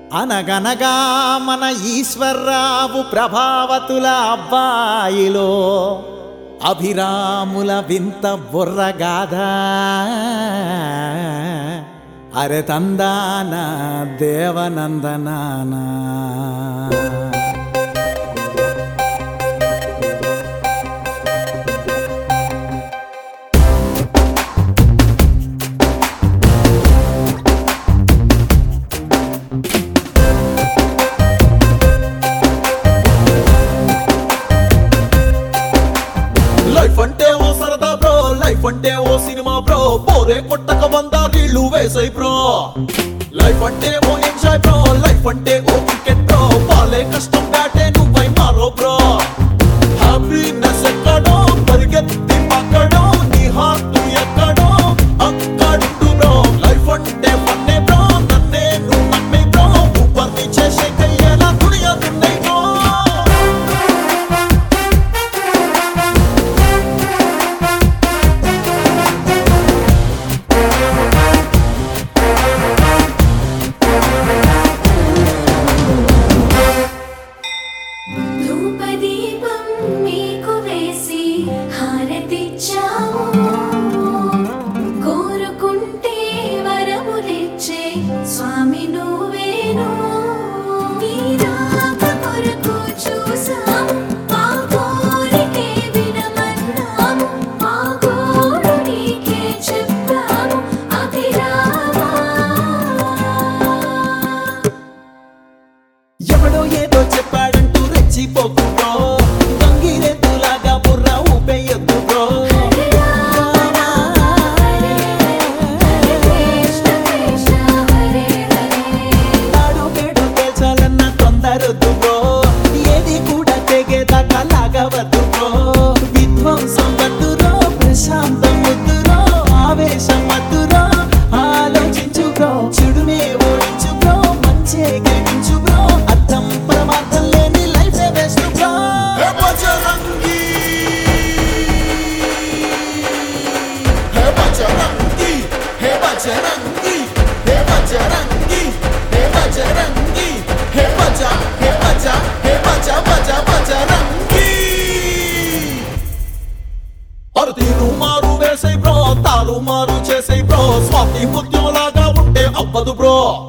అనగనగా మన ఈశ్వర్రావు ప్రభావతుల అబ్బాయిలో అభిరాముల వింత బుర్రగాథ అరె తందాన దేవనందనానా లైఫ్ అంటే ఓ సరదా బ్రో లైఫ్ అంటే ఓ సినిమా బ్రో పోరే కొట్టక వంద నీళ్లు వేసాయి బ్రో లైఫ్ అంటే ఓ ఎంజాయ్ బ్రో లైఫ్ అంటే ఓ క్రికెట్ బ్రో పాలే కష్టం బ్యాటే నువ్వై మారో బ్రో హ్యాపీనెస్ ఎక్కడో పరిగెత్తి పక్కడో నీ హార్ట్ ఎక్కడో అక్కడుండు బ్రో లైఫ్ అంటే ఫన్నే బ్రో నన్నే నువ్వు నమ్మే బ్రో ఊపర్ని చేసే కయ్యేలా దునియా దున్నై బ్రో ధూపదీపం మీకు వేసి హారతిచ్చాము కోరుకుంటే వరములిచ్చే స్వామి నువ్వేను నీ రాక కొరకు చూసాము మా కోరికే వినమన్నాము మా గోడు నీకే చెప్పాము అభిరామా ఎవడో ఏదో చెప్పాడంటూ రెచ్చిపోకు బ్రో గంగిరెద్దులాగా బుర్ర ఊపేయొద్దు బ్రో నాడు పేడు తేల్చాలన్న తొందరొద్దు బ్రో ఏది కూడా తెగేదాకా లాగవద్దు బ్రో విధ్వంసం వద్దురో ప్రశాంతం వద్దురో ఆవేశం వద్దురో ఆలోచించు బ్రో చెడునే ఓడించు బ్రో మంచే గెలించు బ్రో అర్థం పరమార్థం లేని life best bro hey Bajrangi hey Bajrangi hey Bajrangi hey Bajrangi hey Bajrangi hey బజ హే బజ హే బజ బజ బజరంగి అరుతీరు మారు వేసే బ్రో తారు మారు చేసే బ్రో స్వాతి ముత్యంలాగా ఉంటే అవ్వదు బ్రో